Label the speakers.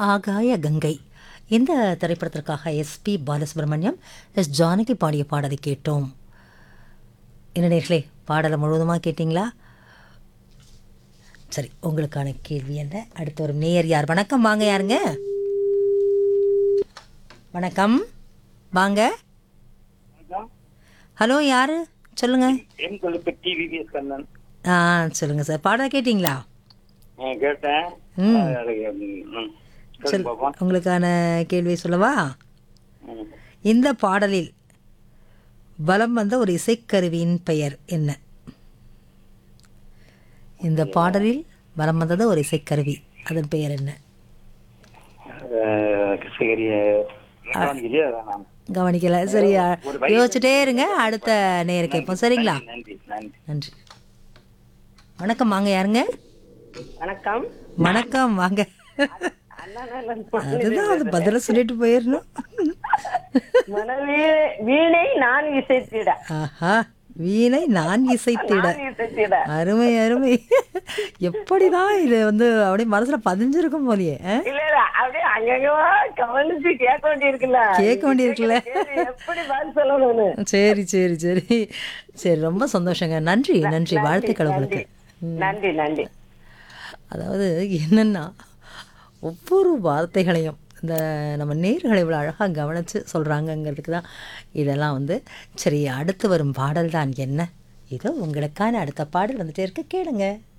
Speaker 1: ஆகாய கங்கை இந்த திரைப்படத்திற்காக எஸ்பி பாலசுப்ரமணியம் எஸ் ஜானகி பாடிய பாடலை கேட்டோம் என்ன நேர்களே பாடலை முழுவதுமாக கேட்டிங்களா சரி உங்களுக்கான கேள்வி என்ன அடுத்த ஒரு நேயர் யார் வணக்கம் வாங்க யாருங்க வணக்கம் வாங்க ஹலோ யாரு சொல்லுங்க
Speaker 2: என் கொழுப்பட்டி விவிஎஸ் கண்ணன்
Speaker 1: ஆ சொல்லுங்க சார் பாடலை கேட்டிங்களா
Speaker 2: ஆ, கேட்டேன்
Speaker 1: ம்.
Speaker 2: அது, ம், ம்.
Speaker 1: சொல்
Speaker 2: சொல்லுங்க பாப்போம்.
Speaker 1: உங்களுக்கான கேள்வி சொல்லவா
Speaker 2: ம்.
Speaker 1: இந்த பாடலில் வலம் வந்த ஒரு இசைக்கருவியின் பெயர் என்ன இந்த பாடலில் வலம் வந்தது ஒரு இசைக்கருவி அதன் பெயர் என்ன
Speaker 2: அஹ், கிருஷ்ணகிரி கவனிக்கலையா? நான்
Speaker 1: கவனிக்கல சரியா
Speaker 2: ஒரு வரி-
Speaker 1: யோசிச்சுட்டே இருங்க அடுத்த நேர கேட்போம் சரிங்களா
Speaker 2: நன்றி நன்றி
Speaker 1: நன்றி வணக்கம் வாங்க யாருங்க
Speaker 3: வணக்கம்
Speaker 1: வணக்கம் வாங்க
Speaker 3: அண்ணன்
Speaker 1: அதுதான் அது பதில சொல்லிட்டு போயிடணும்
Speaker 3: மனவே வீணை நான் இசைத்திட
Speaker 1: ஆஹா வீணை நான் இசைத்திட
Speaker 3: நான் இசைத்திட
Speaker 1: அருமை அருமை எப்படிதான் இது வந்து அப்படியே மனசுல பதிஞ்சிருக்கும் போலியே ஆ?
Speaker 3: இல்ல இல்ல அப்படியே அங்கங்க கவனிச்சு கேட்க வேண்டியிருக்குல்ல
Speaker 1: கேட்க வேண்டியிருக்குல்ல.
Speaker 3: கேள்வி எப்படி பதில் சொல்லணும்னு
Speaker 1: சரி சரி சரி சரி ரொம்ப சந்தோஷங்க நன்றி நன்றி வாழ்த்துக்கள் உங்களுக்கு
Speaker 3: நன்றி நன்றி
Speaker 1: அதாவது என்னன்னா ஒவ்வொரு வார்த்தைகளையும் இந்த நம்ம நேர்களை இவ்வளோ அழகாக கவனித்து சொல்கிறாங்கங்கிறதுக்கு தான் இதெல்லாம் வந்து சரி அடுத்து வரும் பாடல் தான் என்ன இதோ உங்களுக்கான அடுத்த பாடல் வந்துட்டே இருக்க கேளுங்க